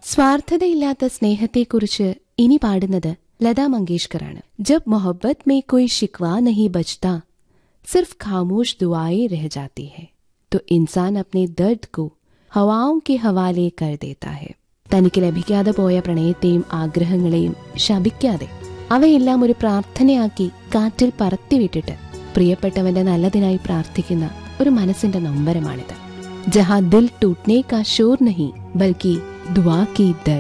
സ്വാർത്ഥതയില്ലാത്ത സ്നേഹത്തെക്കുറിച്ച് ഇനി പാടുന്നത് ലതാ മങ്കേഷ്കറാണ് ജബ് മൊഹബ്ബത്ത് മേ കോയി ശിക്വാ നഹി ബച്ചता सिर्फ खामोश दुआएं रह जाती है तो इंसान अपने दर्द को ഹവാവും കെ ഹവാലെ കർ ദേത്താ ഹെ തനിക്ക് ലഭിക്കാതെ പോയ പ്രണയത്തെയും ആഗ്രഹങ്ങളെയും ശപിക്കാതെ അവയെല്ലാം ഒരു പ്രാർത്ഥനയാക്കി കാറ്റിൽ പറത്തിവിട്ടിട്ട് പ്രിയപ്പെട്ടവന്റെ നല്ലതിനായി പ്രാർത്ഥിക്കുന്ന ഒരു മനസ്സിന്റെ നൊമ്പരമാണിത് ജഹാ ദിൽ ടൂട്ട്നെ കാ ഷോർ നഹി ബൽക്കി ദുവാ കി ദർ